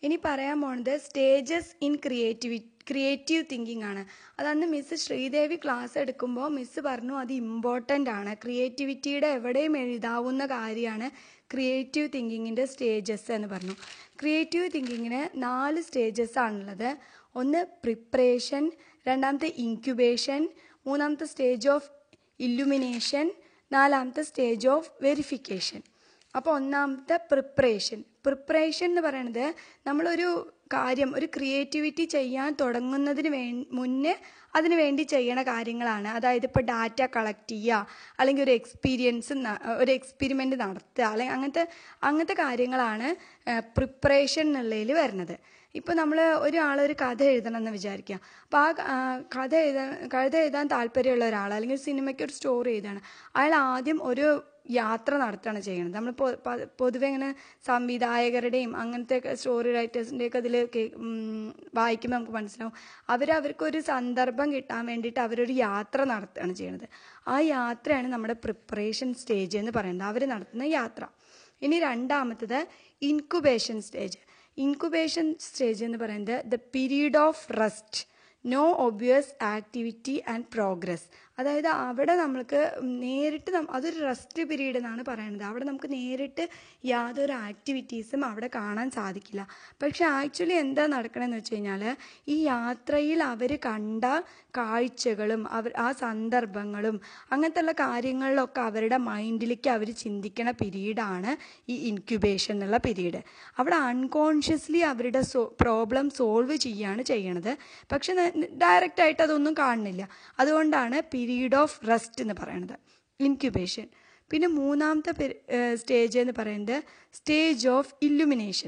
ഇനി പറയാൻ പോണത് stages in creativity creative thinking ആണ് അതന്ന് മിസ് ശ്രീദേവി ക്ലാസ് എടുക്കുമ്പോൾ മിസ് പറഞ്ഞു അത് ഇമ്പോർട്ടൻ്റ് ആണ് ക്രിയേറ്റിവിറ്റിയുടെ എവിടെയും എഴുതാവുന്ന കാര്യമാണ് ക്രിയേറ്റീവ് തിങ്കിങ്ങിൻ്റെ സ്റ്റേജസ് എന്ന് പറഞ്ഞു ക്രിയേറ്റീവ് തിങ്കിങ്ങിന് നാല് സ്റ്റേജസ് ആണുള്ളത് ഒന്ന് പ്രിപ്പറേഷൻ രണ്ടാമത്തെ ഇൻക്യുബേഷൻ മൂന്നാമത്തെ സ്റ്റേജ് ഓഫ് ഇല്ലുമിനേഷൻ നാലാമത്തെ സ്റ്റേജ് ഓഫ് വെരിഫിക്കേഷൻ അപ്പോൾ ഒന്നാമത്തെ പ്രിപ്പറേഷൻ പ്രിപ്പറേഷൻ എന്ന് പറയുന്നത് നമ്മളൊരു കാര്യം ഒരു ക്രിയേറ്റിവിറ്റി ചെയ്യാൻ തുടങ്ങുന്നതിന് വേ മുന്നേ അതിന് വേണ്ടി ചെയ്യണ കാര്യങ്ങളാണ് അതായത് ഇപ്പോൾ ഡാറ്റ കളക്ട് ചെയ്യുക അല്ലെങ്കിൽ ഒരു എക്സ്പീരിയൻസ് ഒരു എക്സ്പെരിമെൻ്റ് നടത്തുക അല്ലെങ്കിൽ അങ്ങനത്തെ അങ്ങനത്തെ കാര്യങ്ങളാണ് പ്രിപ്പറേഷൻ എന്നുള്ളതിൽ വരുന്നത് ഇപ്പോൾ നമ്മൾ ഒരാളൊരു കഥ എഴുതണം എന്ന് വിചാരിക്കുക അപ്പോൾ ആ കഥ എഴുതാൻ കഥ എഴുതാൻ താല്പര്യമുള്ള ഒരാൾ അല്ലെങ്കിൽ സിനിമയ്ക്ക് ഒരു സ്റ്റോറി എഴുതാണ് അയാൾ ആദ്യം ഒരു യാത്ര നടത്തുകയാണ് ചെയ്യുന്നത് നമ്മൾ പൊതുവെ ഇങ്ങനെ സംവിധായകരുടെയും അങ്ങനത്തെ സ്റ്റോറി റൈറ്റേഴ്സിൻ്റെയൊക്കെ ഇതിൽ വായിക്കുമ്പോൾ നമുക്ക് മനസ്സിലാവും അവർ അവർക്കൊരു സന്ദർഭം കിട്ടാൻ വേണ്ടിയിട്ട് അവരൊരു യാത്ര നടത്തുകയാണ് ചെയ്യുന്നത് ആ യാത്രയാണ് നമ്മുടെ പ്രിപ്പറേഷൻ സ്റ്റേജ് എന്ന് പറയുന്നത് അവർ നടത്തുന്ന യാത്ര ഇനി രണ്ടാമത്തത് ഇൻക്യുബേഷൻ സ്റ്റേജ് ഇൻക്യുബേഷൻ സ്റ്റേജ് എന്ന് പറയുന്നത് the period of rest no obvious activity and progress അതായത് അവിടെ നമ്മൾക്ക് നേരിട്ട് അതൊരു റെസ്റ്റ് പീരീഡ് എന്നാണ് പറയുന്നത് അവിടെ നമുക്ക് നേരിട്ട് യാതൊരു ആക്ടിവിറ്റീസും അവിടെ കാണാൻ സാധിക്കില്ല പക്ഷെ ആക്ച്വലി എന്താ നടക്കണമെന്ന് വെച്ച് കഴിഞ്ഞാൽ ഈ യാത്രയിൽ അവർ കണ്ട കാഴ്ചകളും അവർ ആ സന്ദർഭങ്ങളും അങ്ങനത്തെ ഉള്ള കാര്യങ്ങളിലൊക്കെ അവരുടെ മൈൻഡിലേക്ക് അവർ ചിന്തിക്കണ പീരീഡാണ് ഈ ഇൻക്യുബേഷൻ എന്നുള്ള പീരീഡ് അവിടെ അൺകോൺഷ്യസ്ലി അവരുടെ സോ പ്രോബ്ലം സോൾവ് ചെയ്യാണ് ചെയ്യണത് പക്ഷെ ഡയറക്റ്റ് ആയിട്ട് അതൊന്നും കാണുന്നില്ല അതുകൊണ്ടാണ് പീരീഡ് ഓഫ് റെസ്റ്റ് എന്ന് പറയുന്നത് ഇൻക്യുബേഷൻ പിന്നെ മൂന്നാമത്തെ സ്റ്റേജ് എന്ന് പറയുന്നത് സ്റ്റേജ് ഓഫ് ഇല്ലുമിനേഷൻ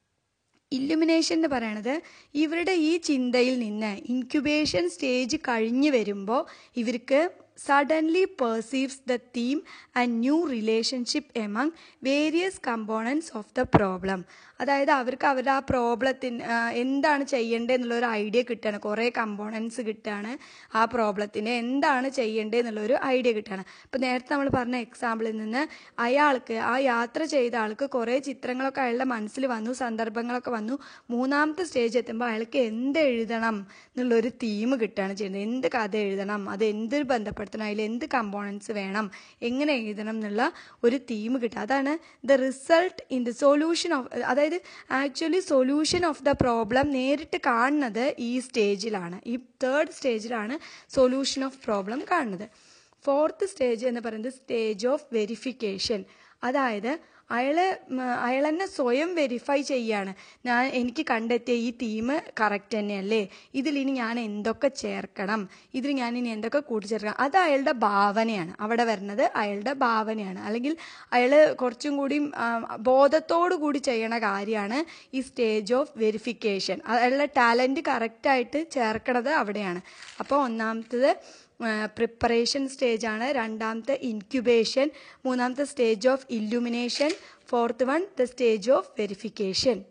ഇല്ലുമിനേഷൻ എന്ന് പറയണത് ഇവരുടെ ഈ ചിന്തയിൽ നിന്ന് ഇൻക്യുബേഷൻ സ്റ്റേജ് കഴിഞ്ഞ് വരുമ്പോൾ ഇവർക്ക് suddenly perceives the theme and new relationship among various components of the problem അതായത് അവർക്ക് അവരുടെ ആ പ്രോബ്ലത്തിന് എന്താണ് ചെയ്യേണ്ടത് എന്നുള്ള ഒരു ഐഡിയ കിട്ടുകയാണ് കുറേ കമ്പോണൻസ് കിട്ടുകയാണ് ആ പ്രോബ്ലത്തിന് എന്താണ് ചെയ്യേണ്ടത് എന്നുള്ളൊരു ഐഡിയ കിട്ടുകയാണ് അപ്പോൾ നേരത്തെ നമ്മൾ പറഞ്ഞ എക്സാമ്പിളിൽ നിന്ന് അയാൾക്ക് ആ യാത്ര ചെയ്ത ആൾക്ക് കുറേ ചിത്രങ്ങളൊക്കെ അയാളുടെ മനസ്സിൽ വന്നു സന്ദർഭങ്ങളൊക്കെ വന്നു മൂന്നാമത്തെ സ്റ്റേജ് എത്തുമ്പോൾ അയാൾക്ക് എന്ത് എഴുതണം എന്നുള്ളൊരു തീം കിട്ടുകയാണ് ചെയ്യുന്നത് എന്ത് കഥ എഴുതണം അത് എന്ത് ബന്ധപ്പെടുത്തണം അതിൽ എന്ത് കമ്പോണൻസ് വേണം എങ്ങനെ എഴുതണം എന്നുള്ള ഒരു തീം കിട്ടുക അതാണ് the result in the solution of അതായത് actually solution of the problem നേരിട്ട് കാണുന്നത് ഈ സ്റ്റേജിലാണ് ഈ തേർഡ് സ്റ്റേജിലാണ് സൊല്യൂഷൻ ഓഫ് പ്രോബ്ലം കാണുന്നത് ഫോർത്ത് സ്റ്റേജ് എന്ന് പറയുന്നത് സ്റ്റേജ് ഓഫ് വെരിഫിക്കേഷൻ അതായത് അയാൾ അയാൾ തന്നെ സ്വയം വെരിഫൈ ചെയ്യാണ് ഞാൻ എനിക്ക് കണ്ടെത്തിയ ഈ തീം കറക്റ്റ് തന്നെയല്ലേ ഇതിലിനി ഞാൻ എന്തൊക്കെ ചേർക്കണം ഇതിൽ ഞാൻ ഇനി എന്തൊക്കെ കൂട്ടിച്ചേർക്കണം അത് അയാളുടെ ഭാവനയാണ് അവിടെ വരുന്നത് അയാളുടെ ഭാവനയാണ് അല്ലെങ്കിൽ അയാൾ കുറച്ചും കൂടി ബോധത്തോടു കൂടി ചെയ്യണ കാര്യമാണ് ഈ സ്റ്റേജ് ഓഫ് വെരിഫിക്കേഷൻ അയാളുടെ ടാലൻറ്റ് കറക്റ്റായിട്ട് ചേർക്കണത് അവിടെയാണ് അപ്പോൾ ഒന്നാമത്തത് പ്രിപ്പറേഷൻ സ്റ്റേജാണ് രണ്ടാമത്തെ ഇൻക്യുബേഷൻ മൂന്നാമത്തെ stage of illumination fourth one the stage of verification